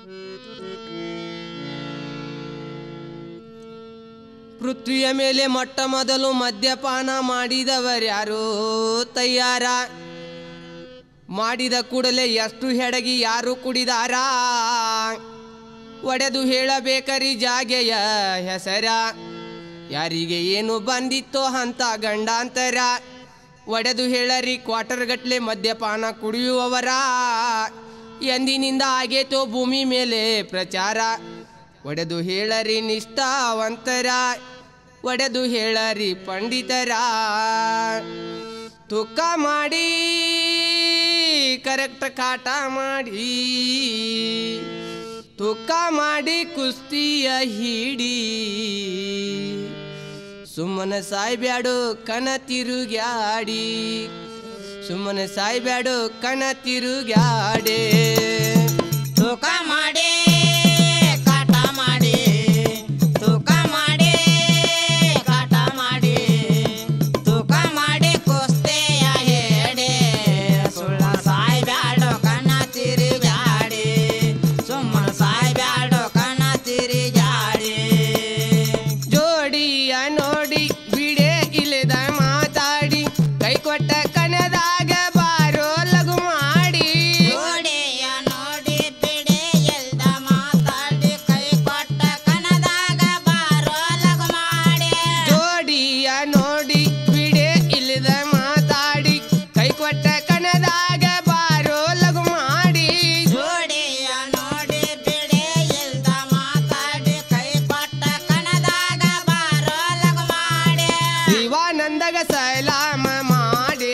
ಪೃಥ್ವಿಯ ಮೇಲೆ ಮೊಟ್ಟ ಮೊದಲು ಮದ್ಯಪಾನ ಮಾಡಿದವರ್ಯಾರು ತಯ್ಯಾರ ಮಾಡಿದ ಕೂಡಲೇ ಎಷ್ಟು ಹೆಡಗಿ ಯಾರು ಕುಡಿದಾರ ಒಡೆದು ಹೇಳಬೇಕರಿ ಜಾಗೆಯ ಹೆಸರ ಯಾರಿಗೆ ಏನು ಬಂದಿತ್ತೋ ಅಂತ ಗಂಡಾಂತರ ಒಡೆದು ಹೇಳರಿ ಕ್ವಾರ್ಟರ್ ಗಟ್ಲೆ ಮದ್ಯಪಾನ ಕುಡಿಯುವವರ ಎಂದಿನಿಂದ ಆಗೇತೋ ಭೂಮಿ ಮೇಲೆ ಪ್ರಚಾರ ಒಡೆದು ಹೇಳರಿ ನಿಷ್ಠಾವಂತರ ಒಡೆದು ಹೇಳರಿ ಪಂಡಿತರ ತೂಕ ಮಾಡಿ ಕರೆಕ್ಟ್ ಕಾಟ ಮಾಡಿ ತೂಕ ಮಾಡಿ ಕುಸ್ತಿಯ ಹಿಡಿ ಸುಮ್ಮನೆ ಸಾಯ್ಬ್ಯಾಡು ಕಣ ತಿರುಗ್ಯಾಡಿ ಸುಮ್ಮನೆ ಸಾಯ್ಬ್ಯಾಡು ಕಣ ತಿರುಗ್ಯಾಡೆ ತೂಕ ಮಾಡಿ ಕಾಟ ಮಾಡಿ ತೂಕ ಮಾಡಿ ಕಾಟ ಮಾಡಿ ತೂಕ ಮಾಡಿ ಕುಸ್ತಿಯ ಹೇಳಿ ಸುಳ್ಳ ಸಾಯ್ಬ್ಯಾಡೋ ಕಣ್ಣ ತಿರುಗಾಡಿ ಸುಮ್ಮನೆ ಸಾಯ್ಬ್ಯಾಡೋ ಕಣ್ಣ ತಿರುಗಾಡಿ ಜೋಡಿಯ ನೋಡಿ ಬಿಡೆ ಇಲ್ಲದ ಮಾತಾಡಿ ಕೈ ಕೊಟ್ಟ ಕಣದಾಗ ಬಾರೋ ಲಘು ಮಾಡಿ ಜೋಡಿಯ ನೋಡಿ ಬಿಡೆ ಎಲ್ದ ಮಾತಾಡಿ ಕೈ ಕೊಟ್ಟ ಕಣದಾಗ ಬಾರೋ ಲಗು ಮಾಡಿ ಜೋಡಿಯ ನೋಡಿ ಬಿಡೆ ಇಲ್ಲದ ಮಾತಾಡಿ ಕೈ ಕೊಟ್ಟ ಕಣದಾಗ ಬಾರೋ ಲಘು ಮಾಡಿ ಜೋಡಿಯ ನೋಡಿ ಬಿಡೆ ಎಲ್ದ ಮಾತಾಡಿ ಕೈ ಕೊಟ್ಟ ಕಣದಾಗ ಬಾರೋ ಲಗು ಮಾಡಿ ಶಿವಾನಂದಗ ಸೈಲಾಮ ಮಾಡಿ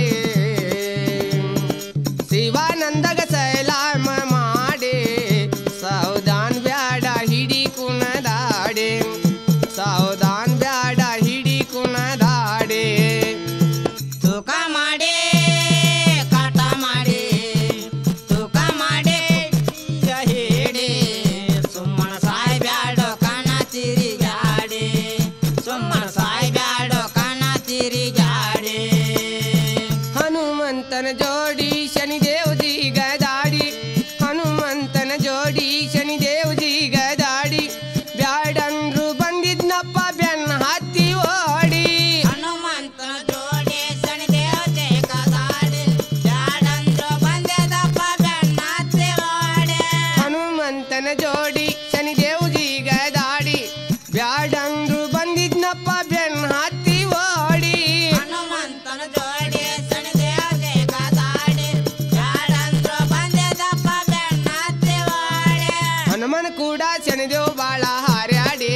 ಶಿವಾನಂದಗ ಸೈಲಾಮ ಮಾಡಿ ಸಾವಧಾನ್ ಬ್ಯಾಡ ಹಿಡಿ ಕುಣದಾಡೆ ಸಾವಧಾನ್ ಬ್ಯಾಡ ಹಿಡಿ ಕುಣದಾಡೆ ತೂಕ ಮಾಡಿ ಕಾಟ ಮಾಡಿ ತೂಕ ಮಾಡಿ ಹೇಳಿ ಸುಮ್ಮನ ಸಾಯ್ಬ್ಯಾಡೋ ಕಣ ತಿರುಗಾಡಿ ಸುಮ್ಮನ ಸಾಯ್ಬ್ಯಾಡೋ ಕಣ ತಿರುಗಾಡಿ ಹನುಮಂತನ ಜೋಡಿ ಶನಿದೇವ್ ಗದಾಡಿ ಹನುಮಂತನ ಜೋಡಿ ಶನಿದೇವ್ ಗದಾಡಿ ಬ್ಯಾಡಂದ್ರು ಬಂದಿದ್ನಪ್ಪ ಬೆನ್ನ ಹತ್ತಿ ಓಡಿ ಹನುಮಂತನ ಜೋಡಿ ಸಣಿ ದೇವತೆ ಕದಾಡಿ ಜಾಡಂದ್ರು ಬಂದೆದಪ್ಪ ಬೆನ್ನತ್ತಿ ಓಡಿ ಹನುಮಂತನ ಜೋಡಿ ಶನಿದೇವ್ ಗದಾಡಿ ಬ್ಯಾಡಂದ್ರು ಬಂದಿದ್ನಪ್ಪ ಬೆನ್ನ ಹತ್ತಿ ಓಡಿ ಹನುಮಂತನ ಜೋಡಿ ಸಣಿ ದೇವತೆ ಕದಾಡಿ ಜಾಡಂದ್ರು ಬಂದೆದಪ್ಪ ಬೆನ್ನತ್ತಿ ಓಡಿ ಹನುಮನ ಕೂಡ ಶನಿದೇವ್ ಬಾಳ ಹಾರ್ಯಾಡಿ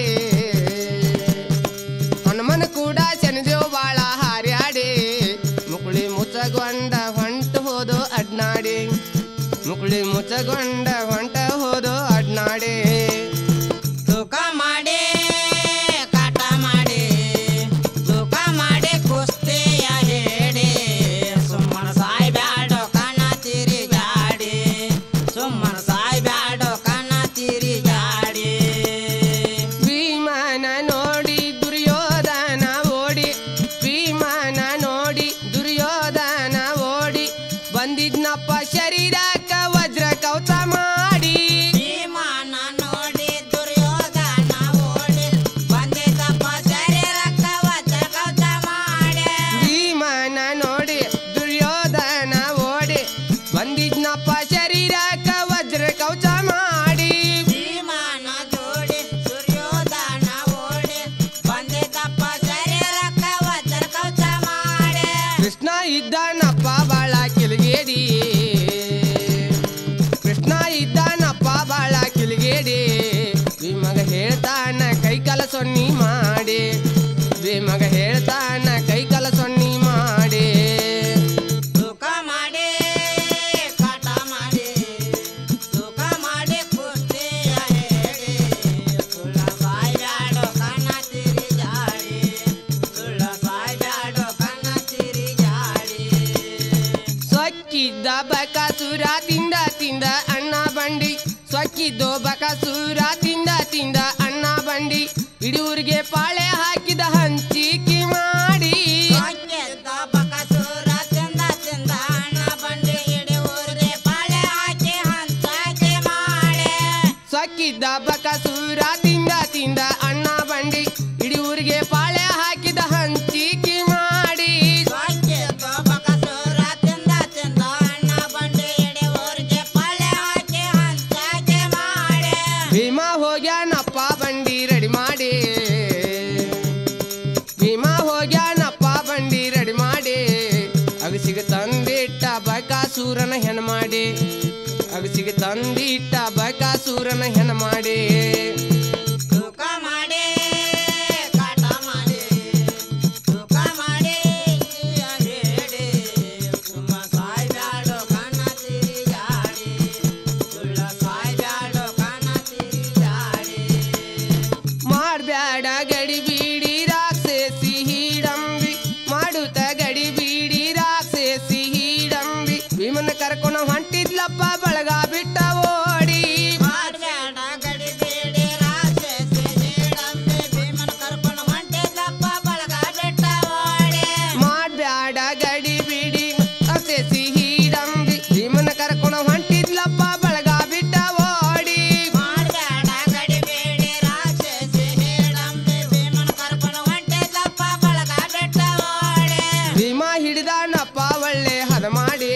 ಹನುಮನ ಕೂಡ ಶನಿದೇವ್ ಬಾಳ ಹಾರ್ಯಾಡಿ ಮುಕುಳಿ ಮುಚ್ಚಗೊಂಡ ಹೊಂಟ ಹೋದು ಅಡ್ನಾಡಿ ಮುಕುಳಿ ಮುಚ್ಚಗೊಂಡ ಹೊಂಟ ಹೋದು ಅಡ್ನಾಡಿ ತೂಕ ಮಾಡಿ ಕಾಟ ಮಾಡಿ ತೂಕ ಮಾಡಿ ಕುಸ್ತಿಯ ಹೇಳಿ ಸುಮ್ಮನ ಸಾಯ್ಬ್ಯಾಡೋ ಕಣ ತಿರುಗಾಡಿ ಸುಮ್ಮನ ಸಾಯ್ಬ್ಯಾಡೋ ಕಣ ತಿರುಗಾಡಿ ಭೀಮನ ನೋಡಿ ದುರ್ಯೋಧನ ಓಡಿ ಭೀಮನ ನೋಡಿ ದುರ್ಯೋಧನ ಓಡಿ ಬಂದಿದ್ನಪ್ಪ ಶರೀರಕ್ಕ ವಜ್ರ ಕವಚ ಮಾಡಿ ಭೀಮನ ನೋಡಿ ದುರ್ಯೋಧನ ಓಡಿ ಬಂದಿದ್ದಪ್ಪ ಶರೀರಕ್ಕ ವಜ್ರ ಕವಚ ಮಾಡಿ ಭೀಮನ ನೋಡಿ ದುರ್ಯೋಧನ ಓಡಿ ಬಂದಿದ್ನಪ್ಪ ಶರೀರಕ್ಕ ವಜ್ರ ಕವಚ ಮಾಡಿ ಭೀಮನ ಜೋಡಿ ದುರ್ಯೋಧನ ಓಡಿ ಬಂದಿದ್ದಪ್ಪ ಶರೀರಕ್ಕ ವಜ್ರ ಕವಚ ಮಾಡಿ ಕೃಷ್ಣ ಇದ್ದಾನಪ್ಪ ಬಾಳ ಕಿಲ್ಗೇಡಿ ಕೃಷ್ಣ ಇದ್ದಾನಪ್ಪ ಬಾಳ ಕಿಲ್ಗೇಡಿ ಭೀಮಗ ಹೇಳ್ತಾನ ಕೈ ಕಾಲ ಸೊನ್ನಿ ಮಾಡಿ ಭೀಮಗ ಹೇಳ್ತಾನ ಕೈ ಕಾಲ ಸೊನ್ನಿ ಮಾಡಿ ತೂಕ ಮಾಡಿ ಕಾಟ ಮಾಡಿ ತೂಕ ಮಾಡಿ ಕುಸ್ತಿಯ ಹೇಳಿ ಸುಳ್ಳ ಸಾಯ್ಬ್ಯಾಡೋ ಕಣ್ಣ ತಿರುಗಾಡಿ ಸುಳ್ಳ ಸಾಯ್ಬ್ಯಾಡೋ ಕಣ್ಣ ತಿರುಗಾಡಿ ಸೊಕ್ಕಿದ್ದ ಬಕಾಸುರ ತಿಂದ ತಿಂದ ಅಣ್ಣ ಬಂಡಿ ಸೊಕ್ಕಿದ್ದೋ ಬಕಾಸುರ ತಿಂದ ತಿಂದ ಅಣ್ಣ ಬಂಡಿ ಇಡೀ ಊರಿಗೆ ಪಾಳೆ ಹಾಕಿದ ಹಂಚಿಕೆ ಮಾಡಿ ಸೊಕ್ಕಿದ್ದ ಬಕಾಸುರ ತಿಂದ ತಿಂದ ಅಣ್ಣ ಬಂಡಿ ಇಡೀ ಊರಿಗೆ ಪಾಳೆ ಹಾಕಿ ಹಂಚಾಕೆ ಮಾಡಿ ಸೊಕ್ಕಿದ್ದ ಬಕಸೂರ ತಿಂದ ತಿಂದ ಅಣ್ಣ ಬಂಡಿ ಇಡೀ ಊರಿಗೆ ಪಾಳೆ ಹಾಕಿದ ಹಂಚಿಕೆ ಮಾಡಿ ಸೊಕ್ಕಿದ್ದ ಬಕಸೂರ ತಿಂದ ತಿಂದ ಅಣ್ಣ ಬಂಡಿ ಎಡೆ ಊರಿಗೆ ಪಳ್ಳೆ ಹಾಕಿ ಹಂಚಾಕೆ ಮಾಡಿ ಭೀಮಾ ಹೋಗ್ಯಾನಪ್ಪ ಬಂಡಿ ರೆಡಿ ಮಾಡಿ ಭೀಮಾ ಹೋಗ್ಯಾನಪ್ಪ ಬಂಡಿ ರೆಡಿ ಮಾಡಿ ಅಗಸಿಗೆ ತಂದಿಟ್ಟ ಬಕಾಸೂರನ ಹೆಣ ಮಾಡಿ ಅಗಸಿಗೆ ತಂದಿಟ್ಟ ಬಕಾಸೂರನ ಹೆಣ ಮಾಡಿ ತೂಕ ಮಾಡಿ ಕಾಟ ಮಾಡಿ ತೂಕ ಮಾಡಿ ಹೇಳಿ ಸುಮ್ಮ ಸಾಯ್ಬ್ಯಾಡೋ ಕಣ್ಣ ತಿರುಗಾಡಿ ಸುಳ್ಳ ಸಾಯ್ಬ್ಯಾಡೋ ಕಣ್ಣ ತಿರುಗಾಡಿ ಮಾಡ್ಬ್ಯಾಡ ಗಡಿ ಬೀಡಿ ರಾಕ್ಷಸಿ ಹೀಡಂಬಿ ಮಾಡುತ್ತ ಗಡಿ ಬೀಡಿ ರಾಕ್ಷಸಿ ಹೀಡಂಬಿ ಭೀಮನ ಕರ್ಕೊಂಡು ಹೊಂಟಿದ್ಲಪ್ಪ ಬಳಗ ಬಿಟ್ಟ ಓಡಿ ಮಾಡ್ಬ್ಯಾಡ ಗಡಿ ಬೇಡಿ ರಾಕ್ಷಸಿ ನೀಡಂಬಿ ಭೀಮನ ಕರ್ಕೊಂಡು ಹೊಂಟಿದ್ಲಪ್ಪ ಬಳಗ ಬೆಟ್ಟ ಓಡಿ ಮಾಡ್ಬ್ಯಾಡ ಗಡಿ ಬೀಡಿ ರಾಕ್ಷಸಿ ಹೀಡಂಬಿ ಭೀಮನ ಕರ್ಕೊಂಡು ಹೊಂಟಿದ್ಲಪ್ಪ ಬಳಗ ಬಿಟ್ಟ ಓಡಿ ಮಾಡ್ಬ್ಯಾಡ ಗಡಿ ಬೇಡಿ ರಾಕ್ಷಸಿ ನೀಡಂಬಿ ಭೀಮನ ಕರ್ಕೊಂಡು ಹೊಂಟಿದ್ಲಪ್ಪ ಬಳಗ ಬೆಟ್ಟ ಓಡಿ ಭೀಮ ಹಿಡಿದಾನಪ್ಪ ಒಳ್ಳೆ ಹದ ಮಾಡಿ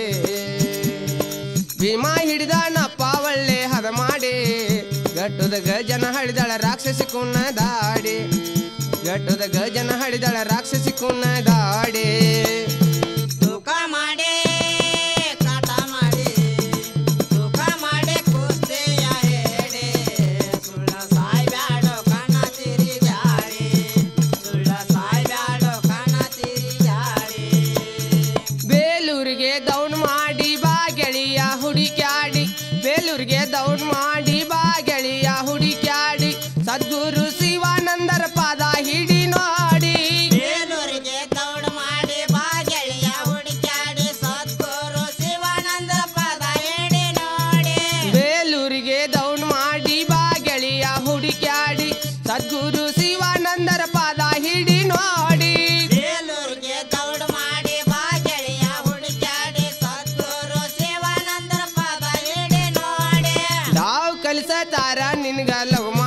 ಭೀಮ ಹಿಡಿದಾನಪ್ಪ ಒಳ್ಳೆ ಹದ ಮಾಡಿ ಗಟ್ಟುದ ಗಜನ ಹಡಿದಳ ರಾಕ್ಷಸಿ ಕುನ್ನ ದಾಡಿ ಗಟ್ಟುದ ಗಜನ ಹಡಿದಳ ರಾಕ್ಷಸಿ ಕುನ್ನ ದಾಡಿ ತೂಕ ಮಾಡಿ ಕಾಟ ಮಾಡಿ ತೂಕ ಮಾಡಿ ಕುಸ್ತಿಯ ಹೇಳಿ ಸುಳ್ಳ ಸಾಯ್ಬ್ಯಾಡೋ ಕಣ ತಿರುಗಾಡಿ ಸುಳ್ಳ ಸಾಯ್ಬ್ಯಾಡೋ ಕಣ ತಿರುಗಾಡಿ ಬೇಲೂರಿಗೆ ದೌಡ್ ಮಾಡಿ ಬಾ ಗೆಳೆಯ ಹುಡುಕ್ಯಾಡಿ ಬೇಲೂರಿಗೆ ದೌಡ್ ಮಾಡಿ ಬಾ ಗೆಳೆಯ ಹುಡುಕ್ಯಾಡಿ ಸದ್ಗುರು ಶಿವಾನಂದರ ಪಾದ ಹಿಡಿ ನೋಡಿ ಬೇಲೂರಿಗೆ ದೌಡ್ ಮಾಡಿ ಬಾ ಗೆಳೆಯ ಹುಡುಕ್ಯಾಡಿ ಸದ್ಗುರು ಶಿವಾನಂದ ಪದ ಹೇಳಿ ನೋಡಿ ಬೇಲೂರಿಗೆ ದೌಡ್ ಮಾಡಿ ಬಾ ಗೆಳೆಯ ಹುಡುಕ್ಯಾಡಿ ಸದ್ಗುರು ಶಿವಾನಂದರ ಪಾದ ಹಿಡಿ ನೋಡಿ ಬೇಲೂರಿಗೆ ದೌಡ್ ಮಾಡಿ ಬಾ ಗೆಳೆಯ ಹುಡುಕ್ಯಾಡಿ ಸದ್ಗುರು ಶಿವಾನಂದರ ಪದ ಹೇಳಿ ನೋಡಿ ತಾವ್ ಕಲಿಸತಾರ ನಿನ್ಗ ಲವ್